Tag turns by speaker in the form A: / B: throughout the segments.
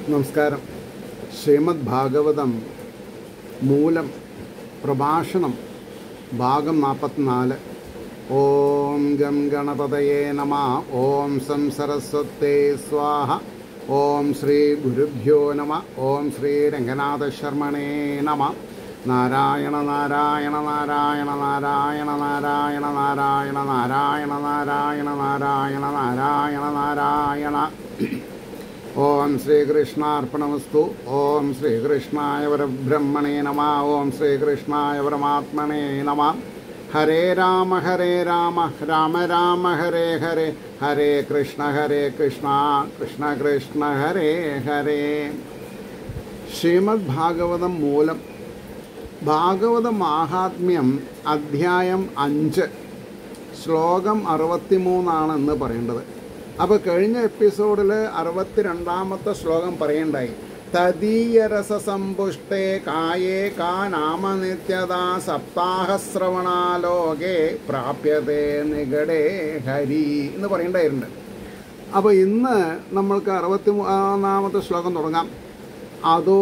A: നമസ്കാരം ശ്രീമദ് ഭാഗവതം മൂലം പ്രഭാഷണം ഭാഗം നാൽപ്പത്തിനാല് ഓം ഗം ഗണപതയേ നമ ഓം സം സരസ്വത്തേ സ്വാഹ ഓം ശ്രീ ഗുരുഭ്യോ നമ ഓം ശ്രീ രംഗനാഥ ശർമ്മണേ നമ നാരായണ നാരായണ നാരായണ നാരായണ നാരായണ നാരായണ നാരായണ നാരായണ നാരായണ നാരായണ നാരായണ ഓം ശ്രീകൃഷ്ണാർപ്പണമസ്തു ഓം ശ്രീകൃഷ്ണായ പരബ്രഹ്മണേ നമ ഓം ശ്രീകൃഷ്ണായ പരമാത്മനേ നമ ഹരേ രാമ ഹരേ രാമ രാമ രാമ ഹരേ ഹരേ ഹരേ കൃഷ്ണ ഹരേ കൃഷ്ണ കൃഷ്ണ കൃഷ്ണ ഹരേ ഹരേ ശ്രീമദ് ഭാഗവതം മൂലം ഭാഗവത മാഹാത്മ്യം അധ്യായം അഞ്ച് ശ്ലോകം അറുപത്തിമൂന്നാണെന്ന് പറയേണ്ടത് അപ്പോൾ കഴിഞ്ഞ എപ്പിസോഡിൽ അറുപത്തിരണ്ടാമത്തെ ശ്ലോകം പറയണ്ടായി തദീയരസസമ്പുഷ്ടേ കായേ കാ നാമനിത്യത സപ്താഹശ്രവണാലോകേ പ്രാപ്യതേ നികടേ ഹരി എന്ന് പറയണ്ടായിട്ടുണ്ട് അപ്പോൾ ഇന്ന് നമ്മൾക്ക് അറുപത്തി മൂന്നാമത്തെ ശ്ലോകം തുടങ്ങാം അതോ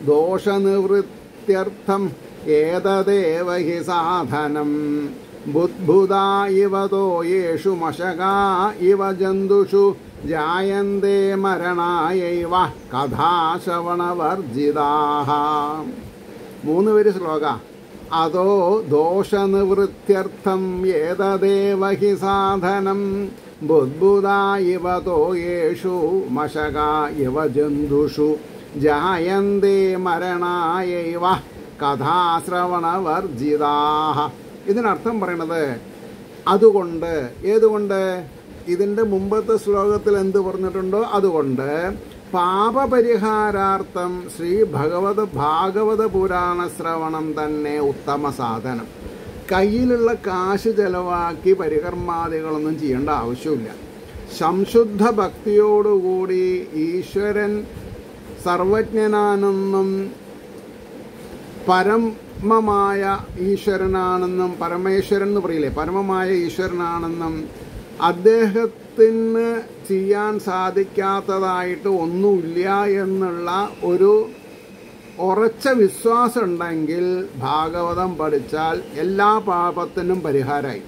A: ദോഷനിവൃത്യർത്ഥം ഏതദേവ ഹി സാധനം ബുദ്ബുദാ ഇവ തോ യേഷു മശകാ ഇവ ജന്തുഷു ജായന്തേ മരണായൈവ കഥാശ്രവണവർജിതാഹ മൂന്ന് പേര് ശ്ലോക അതോ ദോഷനിവൃത്യർത്ഥം ഏതദേവ ഹി സാധനം ബുദ്ബുദാ ഇവ തോ യേഷു മശകാ ഇവ ജന്തുഷു ജായന്തേ മരണായൈവ കഥാശ്രവണവർജിതാഹ ഇതിനർത്ഥം പറയണത് അതുകൊണ്ട് ഏതുകൊണ്ട് ഇതിൻ്റെ മുമ്പത്തെ ശ്ലോകത്തിൽ എന്ത് പറഞ്ഞിട്ടുണ്ടോ അതുകൊണ്ട് പാപപരിഹാരാർത്ഥം ശ്രീ ഭഗവത് ഭാഗവത പുരാണ ശ്രവണം തന്നെ ഉത്തമ സാധനം കയ്യിലുള്ള കാശ് ചെലവാക്കി പരികർമാദികളൊന്നും ചെയ്യേണ്ട ആവശ്യമില്ല സംശുദ്ധ ഭക്തിയോടുകൂടി ഈശ്വരൻ സർവജ്ഞനാണെന്നും പരമമായ ഈശ്വരനാണെന്നും പരമേശ്വരൻ എന്ന് പറയില്ലേ പരമമായ ഈശ്വരനാണെന്നും അദ്ദേഹത്തിന് ചെയ്യാൻ സാധിക്കാത്തതായിട്ട് ഒന്നുമില്ല എന്നുള്ള ഒരു ഉറച്ച വിശ്വാസം ഉണ്ടെങ്കിൽ ഭാഗവതം പഠിച്ചാൽ എല്ലാ പാപത്തിനും പരിഹാരമായി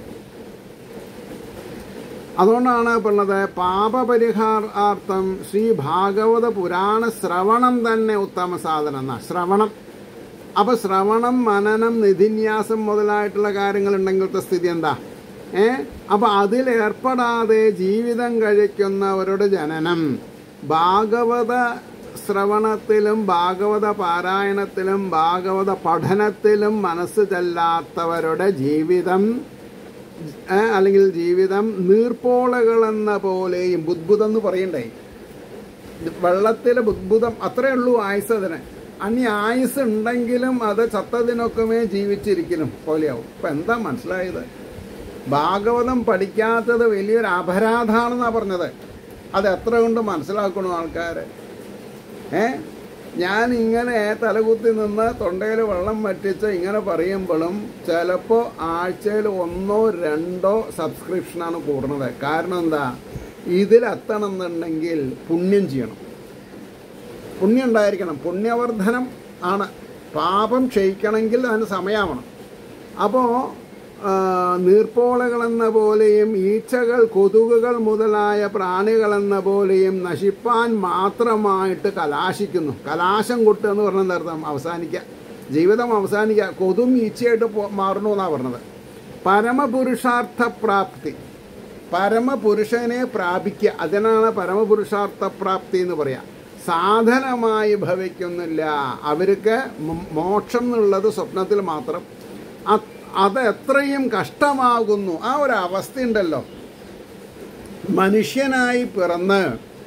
A: അതുകൊണ്ടാണ് പറഞ്ഞത് പാപപരിഹാരാർത്ഥം ശ്രീ ഭാഗവത പുരാണ ശ്രവണം തന്നെ ഉത്തമ സാധനം എന്നാ ശ്രവണം അപ്പൊ ശ്രവണം മനനം നിധിന്യാസം മുതലായിട്ടുള്ള കാര്യങ്ങൾ ഉണ്ടെങ്കിലത്തെ സ്ഥിതി എന്താ ഏ അപ്പൊ അതിലേർപ്പെടാതെ ജീവിതം കഴിക്കുന്നവരുടെ ജനനം ഭാഗവത ശ്രവണത്തിലും ഭാഗവത പാരായണത്തിലും ഭാഗവത പഠനത്തിലും മനസ്സ് ചെല്ലാത്തവരുടെ ജീവിതം അല്ലെങ്കിൽ ജീവിതം നീർപ്പോളകളെന്ന പോലെയും ബുദ്ബുദം എന്ന് പറയണ്ടേ വെള്ളത്തിലെ ബുദ്ബുദം അത്രയേ ഉള്ളൂ ആയുസ് അതിന് അനി ആയുസ് ഉണ്ടെങ്കിലും അത് ചത്തതിനൊക്കെ ജീവിച്ചിരിക്കണം പോലെയാവും ഇപ്പം എന്താ മനസ്സിലായത് ഭാഗവതം പഠിക്കാത്തത് വലിയൊരു അപരാധാണെന്നാണ് പറഞ്ഞത് അത് എത്ര കൊണ്ട് മനസ്സിലാക്കണു ആൾക്കാർ ഏ ഞാൻ ഇങ്ങനെ തലകുത്തി നിന്ന് തൊണ്ടയിൽ വെള്ളം വറ്റിച്ച് ഇങ്ങനെ പറയുമ്പോഴും ചിലപ്പോൾ ആഴ്ചയിൽ ഒന്നോ രണ്ടോ സബ്സ്ക്രിപ്ഷനാണ് കൂടുന്നത് കാരണം എന്താ ഇതിലെത്തണം എന്നുണ്ടെങ്കിൽ പുണ്യം ചെയ്യണം പുണ്യം ഉണ്ടായിരിക്കണം പുണ്യവർദ്ധനം ആണ് പാപം ക്ഷയിക്കണമെങ്കിൽ അതിന് സമയമാവണം അപ്പോൾ നീർപ്പോളകളെന്ന പോലെയും ഈച്ചകൾ കൊതുകുകൾ മുതലായ പ്രാണികളെന്ന പോലെയും നശിപ്പാൻ മാത്രമായിട്ട് കലാശിക്കുന്നു കലാശം കൊട്ട് എന്ന് പറഞ്ഞ അർത്ഥം അവസാനിക്കുക ജീവിതം അവസാനിക്കുക കൊതും ഈച്ചയായിട്ട് മാറണു എന്നാണ് പറഞ്ഞത് പരമപുരുഷാർത്ഥ പ്രാപ്തി പരമപുരുഷനെ പ്രാപിക്കുക അതിനാണ് പരമപുരുഷാർത്ഥ പ്രാപ്തി എന്ന് പറയാം സാധനമായി ഭവിക്കുന്നില്ല അവർക്ക് മോക്ഷം എന്നുള്ളത് സ്വപ്നത്തിൽ മാത്രം അത് എത്രയും കഷ്ടമാകുന്നു ആ ഒരു അവസ്ഥയുണ്ടല്ലോ മനുഷ്യനായി പിറന്ന്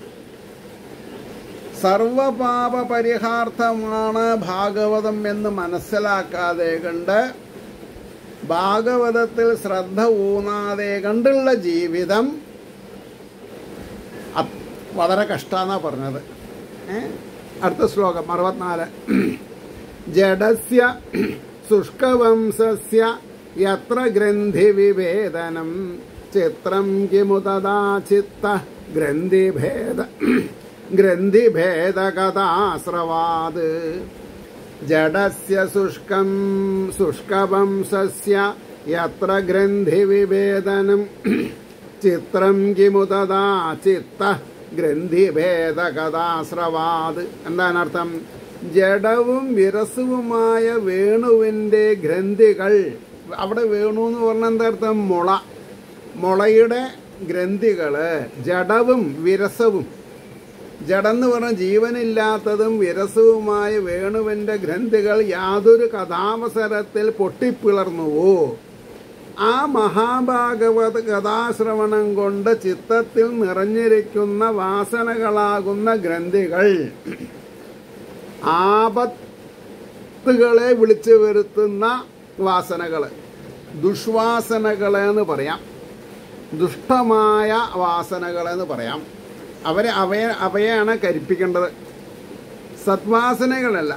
A: സർവപാപ പരിഹാർത്ഥമാണ് ഭാഗവതം എന്ന് മനസ്സിലാക്കാതെ കണ്ട് ഭാഗവതത്തിൽ ശ്രദ്ധ ഊന്നാതെ കണ്ടുള്ള ജീവിതം വളരെ കഷ്ടാന്നാ പറഞ്ഞത് അടുത്ത ശ്ലോകം അറുപത്തിനാല് ജഡസ്യ ശുഷ്കവംശസ്യ യത്ര ഗ്രന്ഥിവിഭേദനം ചിത്രം കിമു തഥാ ചിത്ത ഗ്രന്ഥിഭേദ ഗ്രന്ഥിഭേദകഥാസ്രവാത് ജഡസ്യ ശുഷ്കം ശുഷ്കവംശസ്യ യത്ര ഗ്രന്ഥിവിഭേദനം ചിത്രം കിമു തഥാ ചിത്ത ഗ്രന്ഥിഭേദകഥാസ്രവാത് എന്താണ് അർത്ഥം ജഡവും വിരസവുമായ വേണുവിൻ്റെ ഗ്രന്ഥികൾ അവിടെ വേണു എന്ന് പറഞ്ഞാൽ എന്താ അർത്ഥം മുള മുളയുടെ ഗ്രന്ഥികള് ജഡവും വിരസവും ജഡെന്ന് പറഞ്ഞ ജീവനില്ലാത്തതും വിരസവുമായ വേണുവിൻ്റെ ഗ്രന്ഥികൾ യാതൊരു കഥാവസരത്തിൽ പൊട്ടിപ്പിളർന്നുവോ ആ മഹാഭാഗവത കഥാശ്രവണം കൊണ്ട് ചിത്തത്തിൽ നിറഞ്ഞിരിക്കുന്ന വാസനകളാകുന്ന ഗ്രന്ഥികൾ ആപത്തുകളെ വിളിച്ചു വരുത്തുന്ന വാസനകൾ ദുഷ്വാസനകളെന്ന് പറയാം ദുഷ്ടമായ വാസനകളെന്ന് പറയാം അവരെ അവയെ അവയെയാണ് കരിപ്പിക്കേണ്ടത് സദ്വാസനകളല്ല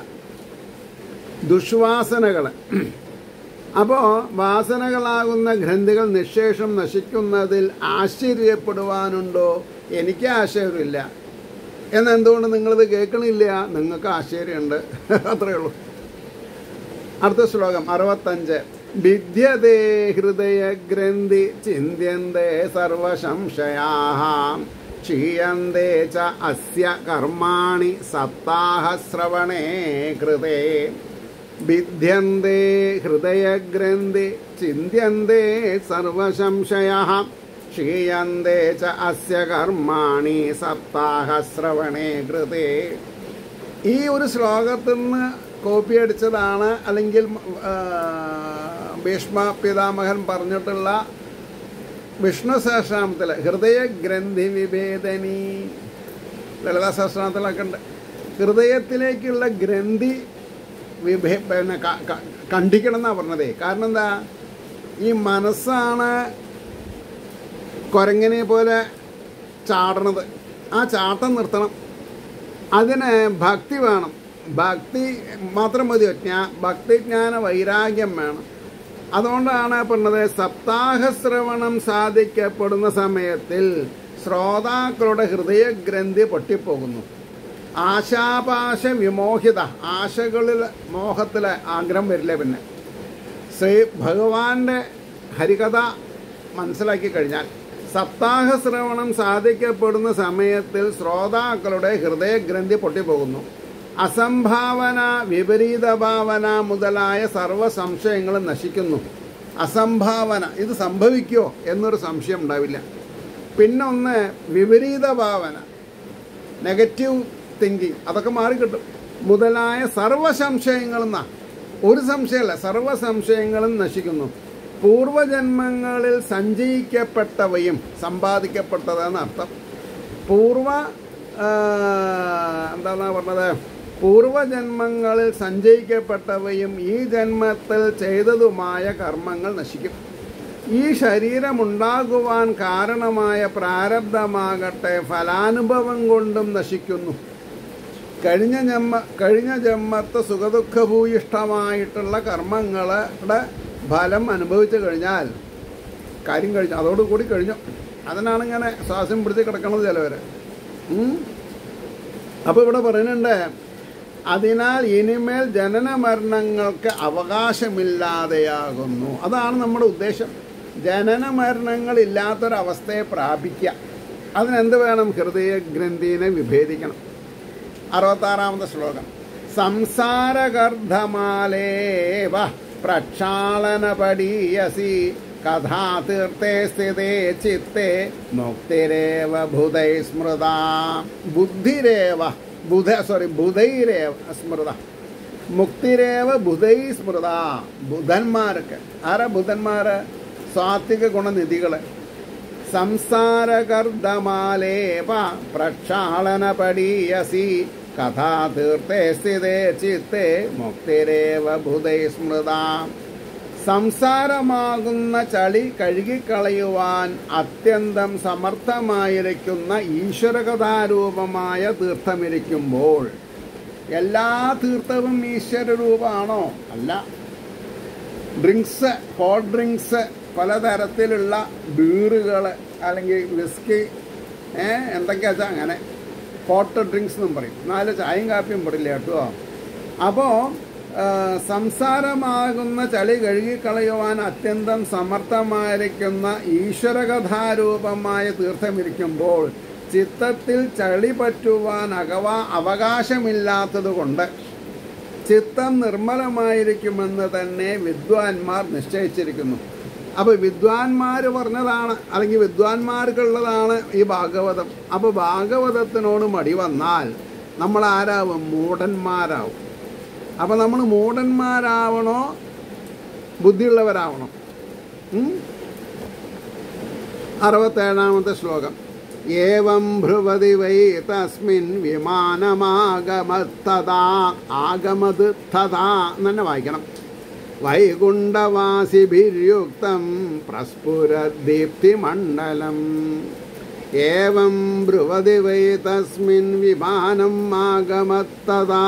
A: ദുഷ്വാസനകൾ അപ്പോൾ വാസനകളാകുന്ന ഗ്രന്ഥികൾ നിശേഷം നശിക്കുന്നതിൽ ആശ്ചര്യപ്പെടുവാനുണ്ടോ എനിക്ക് ആശ്ചര്യമില്ല എന്നെന്തുകൊണ്ട് നിങ്ങളിത് കേൾക്കണില്ല നിങ്ങൾക്ക് ആശ്ചര്യമുണ്ട് അത്രയേ ഉള്ളൂ അടുത്ത ശ്ലോകം അറുപത്തഞ്ച് വിദ്യതേ ഹൃദയഗ്രന്ഥി ചിന്യന്തേ സർവസംശയാ ക്ഷീയന്തേ ച അസ്യ കർമാണി സപ്താഹശ്രവണേ കൃതേ ഭിദ്യന്തേ ഹൃദയഗ്രന്ഥി ചിന്യന്തേ സർവസംശയ ക്ഷീയന്തേ ച അസ്യ കർമാണി സപ്താഹശ്രവണേ കൃതേ ഈ ഒരു ശ്ലോകത്തിൽ നിന്ന് കോപ്പി അടിച്ചതാണ് അല്ലെങ്കിൽ ആ, ഭീഷ്മ പിതാമഹൻ പറഞ്ഞിട്ടുള്ള വിഷ്ണു സഹസ്രാമത്തിൽ ഹൃദയഗ്രന്ഥി വിഭേദനി ലളിതാ സഹസ്രാമത്തിലൊക്കെ ഉണ്ട് ഹൃദയത്തിലേക്കുള്ള ഗ്രന്ഥി വിഭേ പിന്നെ ക- ക- കണ്ടിക്കണം എന്നാണ് പറഞ്ഞതേ കാരണം എന്താ ഈ മനസ്സാണ് കുരങ്ങനെ പോലെ ചാടണത് ആ ചാട്ടം നിർത്തണം അതിന് ഭക്തി വേണം ഭക്തി മാത്രം മതിയോ ജ്ഞാ ഭക്തിജ്ഞാന വൈരാഗ്യം വേണം അതുകൊണ്ടാണ് പറഞ്ഞത് സപ്താഹശ്രവണം സാധിക്കപ്പെടുന്ന സമയത്തിൽ ശ്രോതാക്കളുടെ ഹൃദയഗ്രന്ഥി പൊട്ടിപ്പോകുന്നു ആശാപാശ വിമോഹിത ആശകളിൽ മോഹത്തിലെ ആഗ്രഹം വരില്ല പിന്നെ ശ്രീ ഭഗവാന്റെ ഹരികഥ മനസ്സിലാക്കി കഴിഞ്ഞാൽ സപ്താഹ ശ്രവണം സാധിക്കപ്പെടുന്ന സമയത്തിൽ ശ്രോതാക്കളുടെ ഹൃദയഗ്രന്ഥി പൊട്ടിപ്പോകുന്നു അസംഭാവന വിപരീത ഭാവന മുതലായ സർവ്വ സംശയങ്ങളും നശിക്കുന്നു അസംഭാവന ഇത് സംഭവിക്കുമോ എന്നൊരു സംശയം ഉണ്ടാവില്ല പിന്നെ ഒന്ന് വിപരീത ഭാവന നെഗറ്റീവ് തിങ്കിങ് അതൊക്കെ മാറിക്കിട്ടും മുതലായ സർവ്വ സംശയങ്ങളും ന- ഒരു സംശയമല്ല സർവ്വ സംശയങ്ങളും നശിക്കുന്നു പൂർവജന്മങ്ങളിൽ സഞ്ചയിക്കപ്പെട്ടവയും സമ്പാദിക്കപ്പെട്ടതെന്ന് അർത്ഥം പൂർവ ആ, എന്താണ് പറഞ്ഞത് പൂർവജന്മങ്ങളിൽ സഞ്ചയിക്കപ്പെട്ടവയും ഈ ജന്മത്തിൽ ചെയ്തതുമായ കർമ്മങ്ങൾ നശിക്കും ഈ ശരീരമുണ്ടാകുവാൻ കാരണമായ പ്രാരബ്ധമാകട്ടെ ഫലാനുഭവം കൊണ്ടും നശിക്കുന്നു കഴിഞ്ഞ ജന്മ കഴിഞ്ഞ ജന്മത്തെ സുഖദുഃഖഭൂയിഷ്ടമായിട്ടുള്ള കർമ്മങ്ങളുടെ ഫലം അനുഭവിച്ചു കഴിഞ്ഞാൽ കാര്യം കഴിഞ്ഞു അതോടുകൂടി കഴിഞ്ഞു അതിനാണ് ഇങ്ങനെ ശ്വാസം പിടിച്ച് കിടക്കണത് ചിലവർ അപ്പോൾ ഇവിടെ പറയുന്നുണ്ട് അതിനാൽ ഇനിമേൽ ജനന മരണങ്ങൾക്ക് അവകാശമില്ലാതെയാകുന്നു അതാണ് നമ്മുടെ ഉദ്ദേശം ജനന മരണങ്ങൾ ഇല്ലാത്തൊരവസ്ഥയെ പ്രാപിക്കുക അതിനെന്ത് വേണം ഹൃദയഗ്രന്ഥിനെ വിഭേദിക്കണം അറുപത്താറാമത്തെ ശ്ലോകം സംസാരഗർദ്ധമാലേവ പ്രക്ഷാളനപടീയസി കഥാതീർത്ഥേ സ്ഥിതേ ചിത്തെ മുക്തിരേവ ബുധൈ സ്മൃത ബുദ്ധിരേവ ബുധ സോറി ബുധൈരേവ സ്മൃത മുക്തിരേവ ബുധൈ സ്മൃത ബുധന്മാർക്ക് ആരാ ബുധന്മാര് സാത്വിക ഗുണനിധികള് സംസാരകർദ്ദമാലേപ പ്രക്ഷാളനപടീയസി കഥാതീർത്ഥേ സ്ഥിതേ ചിത്തെ മുക്തിരേവ ബുധൈ സ്മൃത സംസാരമാകുന്ന ചളി കഴുകിക്കളയുവാൻ അത്യന്തം സമർത്ഥമായിരിക്കുന്ന ഈശ്വരകഥാരൂപമായ തീർത്ഥമിരിക്കുമ്പോൾ എല്ലാ തീർത്ഥവും ഈശ്വരരൂപമാണോ അല്ല ഡ്രിങ്ക്സ് ഹോട്ട് ഡ്രിങ്ക്സ് പലതരത്തിലുള്ള ബീറുകൾ അല്ലെങ്കിൽ വിസ്കി ഏ എന്തൊക്കെയാ വെച്ചാൽ അങ്ങനെ ഹോട്ട് ഡ്രിങ്ക്സ് എന്നും പറയും നാല് ചായയും കാപ്പിയും പെടില്ല കേട്ടോ അപ്പോൾ സംസാരമാകുന്ന ചളി കഴുകിക്കളയുവാൻ അത്യന്തം സമർത്ഥമായിരിക്കുന്ന ഈശ്വരകഥാരൂപമായ തീർത്ഥമിരിക്കുമ്പോൾ ചിത്തത്തിൽ ചളി പറ്റുവാൻ അകവാ അവകാശമില്ലാത്തതുകൊണ്ട് ചിത്തം നിർമ്മലമായിരിക്കുമെന്ന് തന്നെ വിദ്വാൻമാർ നിശ്ചയിച്ചിരിക്കുന്നു അപ്പോൾ വിദ്വാൻമാർ പറഞ്ഞതാണ് അല്ലെങ്കിൽ വിദ്വാൻമാർക്കുള്ളതാണ് ഈ ഭാഗവതം അപ്പോൾ ഭാഗവതത്തിനോട് മടി വന്നാൽ നമ്മൾ ആരാവും മൂഢന്മാരാവും അപ്പോൾ നമ്മൾ മൂഢന്മാരാവണോ ബുദ്ധിയുള്ളവരാവണോ ഉം? അറുപത്തേഴാമത്തെ ശ്ലോകം ഏവം ഭ്രുവതി വൈ തസ്മിൻ വിമാനമാഗമത്തതാ ആഗമത് തഥാ എന്നെ വായിക്കണം വൈകുണ്ഠവാസിഭിര്യുക്തം പ്രസ്ഫുരദീപ്തിമണ്ഡലം ഏവം ബ്രുവതി വൈ തസ്മിൻ വിമാനം ആഗമത്തതാ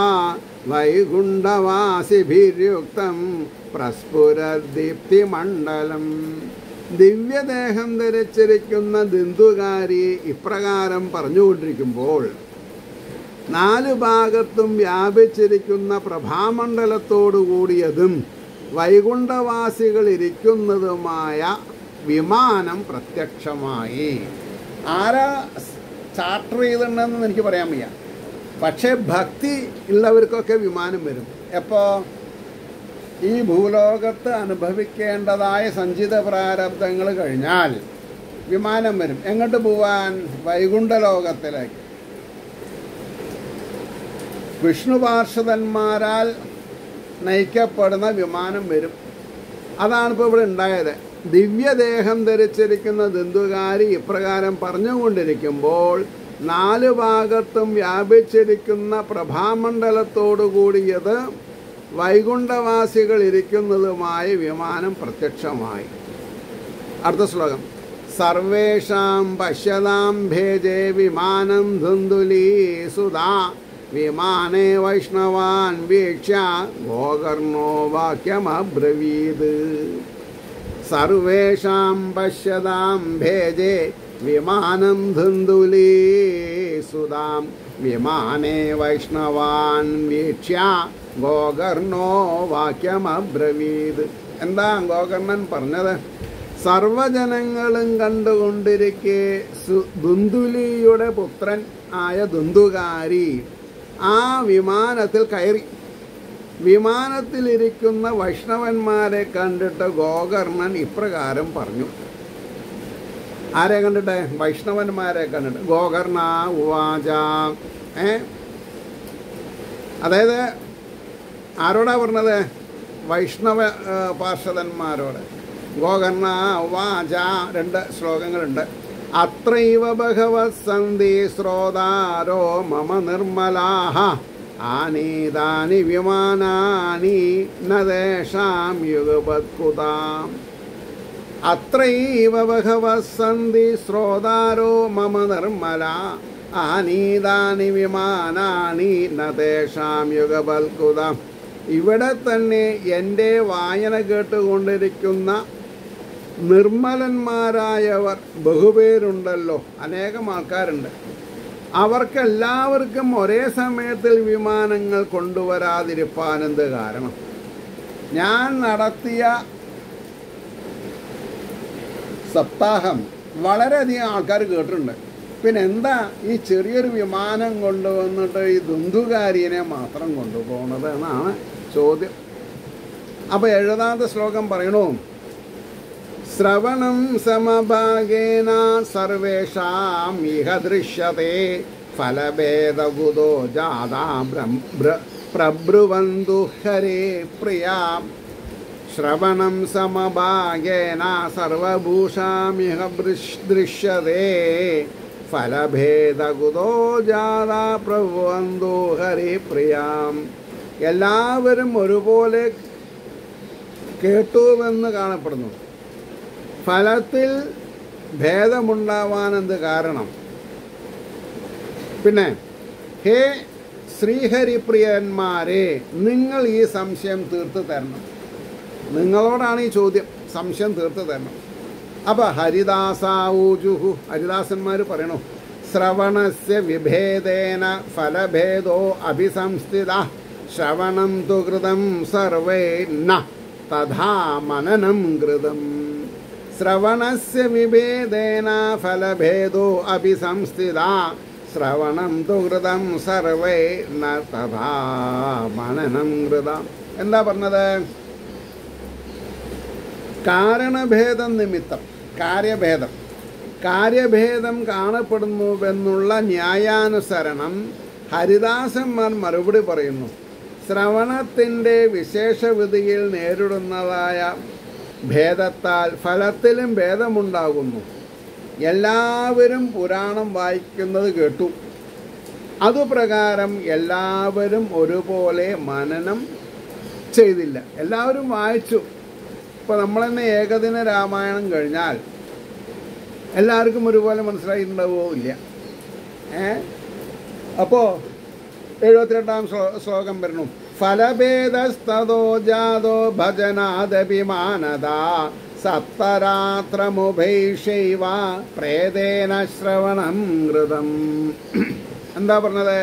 A: വൈകുണ്ഠവാസിഭിര്യുക്തം പ്രസ്ഫുരദീപ്തിമണ്ഡലം ദിവ്യദേഹം ധരിച്ചിരിക്കുന്ന ദിന്തുകാരി ഇപ്രകാരം പറഞ്ഞുകൊണ്ടിരിക്കുമ്പോൾ നാല് ഭാഗത്തും വ്യാപിച്ചിരിക്കുന്ന പ്രഭാമണ്ഡലത്തോടു കൂടിയതും വൈകുണ്ഠവാസികൾ ഇരിക്കുന്നതുമായ വിമാനം പ്രത്യക്ഷമായി ആരാ ചാർട്ടർ ചെയ്തിട്ടുണ്ടെന്ന് എനിക്ക് പറയാൻ വയ്യ പക്ഷേ ഭക്തി ഉള്ളവർക്കൊക്കെ വിമാനം വരും എപ്പോൾ ഈ ഭൂലോകത്ത് അനുഭവിക്കേണ്ടതായ സഞ്ചിത പ്രാരബ്ധങ്ങൾ കഴിഞ്ഞാൽ വിമാനം വരും എങ്ങോട്ട് പോവാൻ വൈകുണ്ഠലോകത്തിലേക്ക് വിഷ്ണു പാർഷദന്മാരാൽ നയിക്കപ്പെടുന്ന വിമാനം വരും അതാണ് ഇപ്പോൾ ഇവിടെ ഉണ്ടായത് ദിവ്യദേഹം ധരിച്ചിരിക്കുന്ന ദന്തുകാരി ഇപ്രകാരം പറഞ്ഞുകൊണ്ടിരിക്കുമ്പോൾ നാല് ഭാഗത്തും വ്യാപിച്ചിരിക്കുന്ന പ്രഭാമണ്ഡലത്തോടു കൂടിയത് വൈകുണ്ഠവാസികൾ ഇരിക്കുന്നതുമായ വിമാനം പ്രത്യക്ഷമായി അടുത്ത ശ്ലോകം സർവേഷാം പശ്യതാം ഭേജേ വിമാനം ധുന്ദുലീ സുധാ വിമാനേ വൈഷ്ണവാൻ വീക്ഷ്യ ഗോകർണോ വാക്യമബ്രവീത് സർവേഷാം പശ്യതാം ഭേജേ വിമാനം ധുന്ദുലീ സുതാം വിമാനേ വൈഷ്ണവാൻ വീക്ഷ്യ ഗോകർണോ വാക്യമബ്രവീത് എന്താ ഗോകർണൻ പറഞ്ഞത് സർവജനങ്ങളും കണ്ടുകൊണ്ടിരിക്കെ സു- ദുന്ദുലിയുടെ പുത്രൻ ആയ ദുന്ദുകാരി ആ വിമാനത്തിൽ കയറി വിമാനത്തിലിരിക്കുന്ന വൈഷ്ണവന്മാരെ കണ്ടിട്ട് ഗോകർണൻ ഇപ്രകാരം പറഞ്ഞു ആരെ കണ്ടിട്ട് വൈഷ്ണവന്മാരെ കണ്ടിട്ട് ഗോകർണ ഉവാച ഏ അതായത് ആരോടാ പറഞ്ഞത് വൈഷ്ണവ ആ, പാർഷദന്മാരോട് ഗോകർണ ഉവാച രണ്ട് ശ്ലോകങ്ങളുണ്ട് അത്രൈവ ഭഗവത് സന്ധി ശ്രോതാരോ മമ നിർമ്മലാഹ ആനീതാനി വിമാനാനി നദേശാം യുഗപത്കുതാം അത്രൈവ ഭഗവത് സന്ധി ശ്രോതാരോ മമ നിർമ്മല ആനീതാനി വിമാനാനി നതേഷാം യുഗപൽകുതം ഇവിടെ തന്നെ എൻ്റെ വായന കേട്ടുകൊണ്ടിരിക്കുന്ന നിർമ്മലന്മാരായവർ ബഹുപേരുണ്ടല്ലോ അനേകം ആൾക്കാരുണ്ട് അവർക്കെല്ലാവർക്കും ഒരേ സമയത്തിൽ വിമാനങ്ങൾ കൊണ്ടുവരാതിരിപ്പാൻ എന്ത് കാരണം ഞാൻ നടത്തിയ സപ്താഹം വളരെയധികം ആൾക്കാർ കേട്ടിട്ടുണ്ട് പിന്നെ എന്താ ഈ ചെറിയൊരു വിമാനം കൊണ്ടുവന്നിട്ട് ഈ ദുന്തുകാരിയെ മാത്രം കൊണ്ടുപോകുന്നത് എന്നാണ് ചോദ്യം അപ്പോൾ എഴുതാത്ത ശ്ലോകം പറയണു ശ്രവണം സമഭാഗേന സർവേഷാം ഇഹ ദൃശ്യത്തെ ഫലഭേദബുധോ ജാതാ പ്രബ്രുവന്തു ഹരേ പ്രിയാം ശ്രവണം സമഭാഗേന സർവഭൂഷാമിഹ ദൃശ്- ദൃശ്യത്തെ ഫലഭേദകുതോ ജാതാ പ്രഭുവന്തു ഹരി പ്രിയാം എല്ലാവരും ഒരുപോലെ കേട്ടുവെന്ന് കാണപ്പെടുന്നു ഫലത്തിൽ ഭേദമുണ്ടാവാൻ എന്ത് കാരണം പിന്നെ ഹേ ശ്രീഹരിപ്രിയന്മാരെ നിങ്ങൾ ഈ സംശയം തീർത്ത് തരണം നിങ്ങളോടാണ് ഈ ചോദ്യം സംശയം തീർത്ത് തരണം അപ്പം ഹരിദാസാവൂജുഹു ഹരിദാസന്മാർ പറയണു ശ്രവണസ്യ വിഭേദേന ഫലഭേദോ അഭിസംസ്ഥിത ശ്രവണം തു കൃതം സർവേ ന തഥാ മനനം കൃതം ശ്രവണസ്യ വിഭേദേന ഫലഭേദോ അഭിസംസ്ഥിത ശ്രവണം തു കൃതം സർവേ ന തഥാ മനനം കൃതം എന്താ പറഞ്ഞത് കാരണഭേദം നിമിത്തം കാര്യഭേദം കാര്യഭേദം കാണപ്പെടുന്നുവെന്നുള്ള ന്യായാനുസരണം ഹരിദാസന്മാർ മറുപടി പറയുന്നു ശ്രവണത്തിൻ്റെ വിശേഷവിധിയിൽ നേരിടുന്നതായ ഭേദത്താൽ ഫലത്തിലും ഭേദമുണ്ടാകുന്നു എല്ലാവരും പുരാണം വായിക്കുന്നത് കേട്ടു അതുപ്രകാരം എല്ലാവരും ഒരുപോലെ മനനം ചെയ്തില്ല എല്ലാവരും വായിച്ചു ഇപ്പോൾ നമ്മൾ തന്നെ ഏകദിന രാമായണം കഴിഞ്ഞാൽ എല്ലാവർക്കും ഒരുപോലെ മനസ്സിലായിട്ടുണ്ടാവുമോ ഇല്ല ഏ അപ്പോൾ എഴുപത്തിരണ്ടാം ശ്ലോ ശ്ലോകം വരുന്നു ഫലഭേദസ്തോ ജാതോ ഭജനാദഭിമാനത സപ്തരാത്രമുഭൈഷൈവ പ്രേതേന ശ്രവണം കൃതം എന്താ പറഞ്ഞത്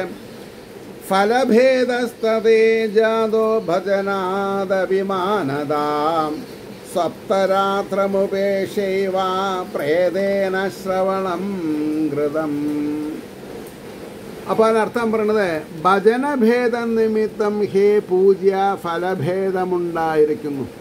A: ഫലഭേദസ്തേ ജാതോ ഭജനാദഭിമാനതാം സപ്തരാത്രമുപേക്ഷൈവ പ്രേതേന ശ്രവണം കൃതം അപ്പോൾ അതിനർത്ഥം പറയണത് ഭജനഭേദ നിമിത്തം ഹേ പൂജ്യ ഫലഭേദമുണ്ടായിരിക്കുന്നു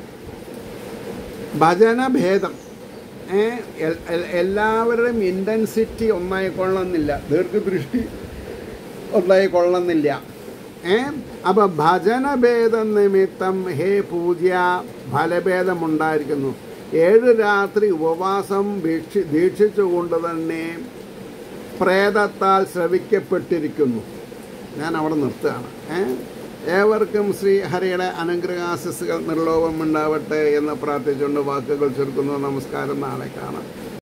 A: ഭജനഭേദം ഏ, എൽ- എൽ- എല്ലാവരുടെയും ഇൻറ്റൻസിറ്റി ഒന്നായി കൊള്ളുന്നില്ല ദീർഘദൃഷ്ടി ഒന്നായി കൊള്ളുന്നില്ല ഏ അപ്പൊ ഭജനഭേദ നിമിത്തം ഹേ പൂജ്യ ഫലഭേദമുണ്ടായിരിക്കുന്നു ഏഴ് രാത്രി ഉപവാസം ഭീക്ഷി ദീക്ഷിച്ചുകൊണ്ട് തന്നെ പ്രേതത്താൽ ശ്രവിക്കപ്പെട്ടിരിക്കുന്നു ഞാൻ അവിടെ നിർത്തുകയാണ് ഏ ഏവർക്കും ശ്രീ ഹരിയുടെ അനുഗ്രഹാശിസുകൾ നിർലോഭം ഉണ്ടാവട്ടെ എന്ന് പ്രാർത്ഥിച്ചുകൊണ്ട് വാക്കുകൾ ചുരുക്കുന്നു നമസ്കാരം നാളെ കാണാം